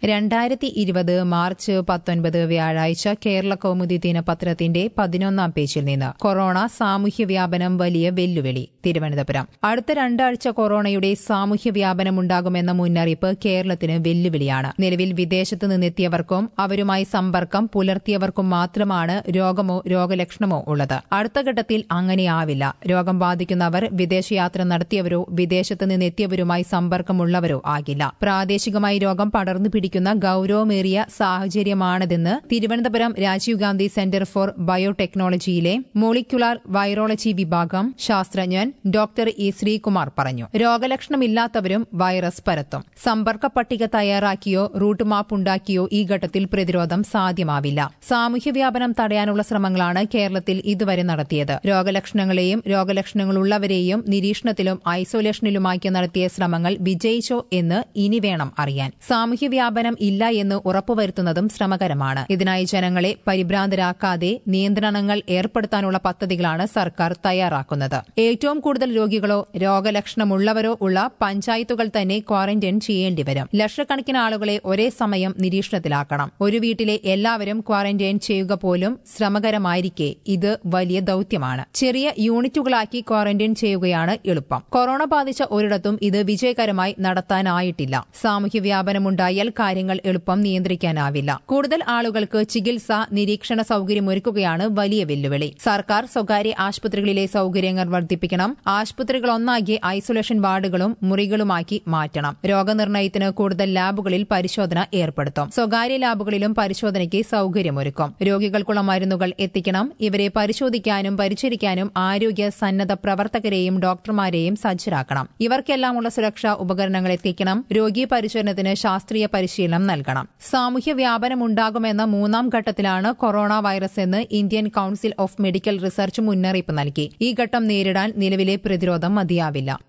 രണ്ടായിരത്തി ഇരുപത് മാർച്ച് പത്തൊൻപത് വ്യാഴാഴ്ച കേരള കൗമുദി ദിനപത്രത്തിന്റെ പതിനൊന്നാം പേജിൽ നിന്ന് കൊറോണ സാമൂഹ്യ വ്യാപനം വലിയ വെല്ലുവിളി തിരുവനന്തപുരം അടുത്ത രണ്ടാഴ്ച കൊറോണയുടെ സാമൂഹ്യ വ്യാപനമുണ്ടാകുമെന്ന മുന്നറിയിപ്പ് കേരളത്തിന് വെല്ലുവിളിയാണ് നിലവിൽ വിദേശത്ത് നിന്നെത്തിയവർക്കും അവരുമായി സമ്പർക്കം പുലർത്തിയവർക്കും മാത്രമാണ് രോഗമോ രോഗലക്ഷണമോ ഉള്ളത് അടുത്ത ഘട്ടത്തിൽ അങ്ങനെയാവില്ല രോഗം ബാധിക്കുന്നവർ വിദേശയാത്ര നടത്തിയവരോ വിദേശത്ത് നിന്നെത്തിയവരുമായി സമ്പർക്കമുള്ളവരോ ആകില്ല പ്രാദേശികമായി രോഗം പടർന്നു പിടിക്കുന്ന ഗൌരവമേറിയ സാഹചര്യമാണിതെന്ന് തിരുവനന്തപുരം രാജീവ് ഗാന്ധി സെന്റർ ഫോർ ബയോടെക്നോളജിയിലെ മോളിക്യുലാർ വൈറോളജി വിഭാഗം ശാസ്ത്രജ്ഞൻ ഡോക്ടർ ഇ ശ്രീകുമാർ പറഞ്ഞു രോഗലക്ഷണമില്ലാത്തവരും വൈറസ് പരത്തും സമ്പർക്ക പട്ടിക തയ്യാറാക്കിയോ റൂട്ട് മാപ്പ് ഉണ്ടാക്കിയോ ഈ ഘട്ടത്തിൽ പ്രതിരോധം സാധ്യമാവില്ല സാമൂഹ്യ വ്യാപനം തടയാനുള്ള ശ്രമങ്ങളാണ് കേരളത്തിൽ ഇതുവരെ നടത്തിയത് രോഗലക്ഷണങ്ങളെയും രോഗലക്ഷണങ്ങളുള്ളവരെയും നിരീക്ഷണത്തിലും ഐസൊലേഷനിലുമാക്കി നടത്തിയ ശ്രമങ്ങൾ വിജയിച്ചോ എന്ന് ഇനി വേണം അറിയാൻ സാമൂഹ്യ വ്യാപനം ഇല്ല എന്ന് ഉറപ്പുവരുത്തുന്നതും ശ്രമകരമാണ് ഇതിനായി ജനങ്ങളെ പരിഭ്രാന്തരാക്കാതെ നിയന്ത്രണങ്ങൾ ഏർപ്പെടുത്താനുള്ള പദ്ധതികളാണ് സർക്കാർ തയ്യാറാക്കുന്നത് ഏറ്റവും കൂടുതൽ രോഗികളോ രോഗലക്ഷണമുള്ളവരോ ഉള്ള പഞ്ചായത്തുകൾ തന്നെ ക്വാറന്റൈൻ ചെയ്യേണ്ടിവരും ലക്ഷക്കണക്കിന് ആളുകളെ ഒരേ സമയം നിരീക്ഷണത്തിലാക്കണം ഒരു വീട്ടിലെ എല്ലാവരും ക്വാറന്റൈൻ ചെയ്യുക പോലും ശ്രമകരമായിരിക്കെ ഇത് വലിയ ദൌത്യമാണ് ചെറിയ യൂണിറ്റുകളാക്കി ക്വാറന്റൈൻ ചെയ്യുകയാണ് എളുപ്പം കൊറോണ ബാധിച്ച ഒരിടത്തും ഇത് വിജയകരമായി നടത്താനായിട്ടില്ല സാമൂഹ്യ വ്യാപനമുണ്ടായാൽ കാര്യങ്ങൾ എളുപ്പം നിയന്ത്രിക്കാനാവില്ല കൂടുതൽ ആളുകൾക്ക് ചികിത്സ നിരീക്ഷണ സൌകര്യമൊരുക്കുകയാണ് വലിയ വെല്ലുവിളി സർക്കാർ സ്വകാര്യ ആശുപത്രികളിലെ സൌകര്യങ്ങൾ വർദ്ധിപ്പിക്കണം ആശുപത്രികളൊന്നാകെ ഐസൊലേഷൻ വാർഡുകളും മുറികളുമാക്കി മാറ്റണം രോഗനിർണയത്തിന് കൂടുതൽ ലാബുകളിൽ പരിശോധന ഏർപ്പെടുത്തും സ്വകാര്യ ലാബുകളിലും പരിശോധനയ്ക്ക് സൌകര്യമൊരുക്കും രോഗികൾക്കുള്ള മരുന്നുകൾ എത്തിക്കണം ഇവരെ പരിശോധിക്കാനും പരിചരിക്കാനും ആരോഗ്യ സന്നദ്ധ പ്രവർത്തകരെയും ഡോക്ടർമാരെയും സജ്ജരാക്കണം ഇവർക്കെല്ലാമുള്ള സുരക്ഷാ ഉപകരണങ്ങൾ എത്തിക്കണം രോഗി പരിചരണത്തിന് ശാസ്ത്രീയ പരിശീലനം നൽകണം സാമൂഹ്യ വ്യാപനം ഉണ്ടാകുമെന്ന മൂന്നാം ഘട്ടത്തിലാണ് കൊറോണ വൈറസ് എന്ന് Indian council of medical research മുന്നറിയിപ്പ് നൽകി ഈ ഘട്ടം നേരിടാൻ നിലവിലെ പ്രതിരോധം മതിയാവില്ല